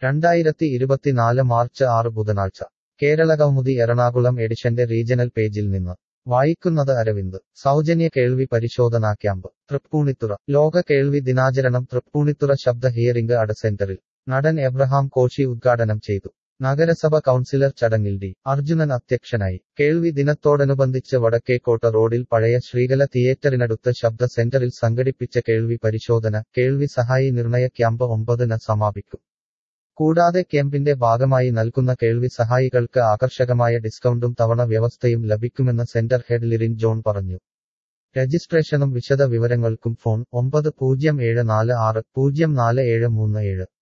രണ്ടായിരത്തി ഇരുപത്തിനാല് മാർച്ച് ആറ് ബുധനാഴ്ച കേരളകൗമുദി എറണാകുളം എഡിഷന്റെ റീജണൽ പേജിൽ നിന്ന് വായിക്കുന്നത് അരവിന്ദ് സൗജന്യ കേൾവി പരിശോധനാ ക്യാമ്പ് തൃപ്പൂണിത്തുറ ലോക കേൾവി ദിനാചരണം തൃപ്പൂണിത്തുറ ശബ്ദ ഹിയറിംഗ് അഡ് സെന്ററിൽ നടൻ എബ്രഹാം കോശി ഉദ്ഘാടനം ചെയ്തു നഗരസഭ കൗൺസിലർ ചടങ്ങിൽ ഡി അർജുനൻ അധ്യക്ഷനായി കേൾവി ദിനത്തോടനുബന്ധിച്ച് വടക്കേക്കോട്ട റോഡിൽ പഴയ ശ്രീകല തിയേറ്ററിനടുത്ത് ശബ്ദ സെന്ററിൽ സംഘടിപ്പിച്ച കേൾവി പരിശോധന കേൾവി സഹായി നിർണയ ക്യാമ്പ് ഒമ്പതിന് സമാപിക്കും കൂടാതെ ക്യാമ്പിന്റെ ഭാഗമായി നൽകുന്ന കേൾവി സഹായികൾക്ക് ആകർഷകമായ ഡിസ്കൗണ്ടും തവണ വ്യവസ്ഥയും ലഭിക്കുമെന്ന് സെന്റർ ഹെഡ് ലിറിൻ ജോൺ പറഞ്ഞു രജിസ്ട്രേഷനും വിശദ വിവരങ്ങൾക്കും ഫോൺ ഒമ്പത് പൂജ്യം ഏഴ് നാല് ആറ് പൂജ്യം നാല് ഏഴ് മൂന്ന് ഏഴ്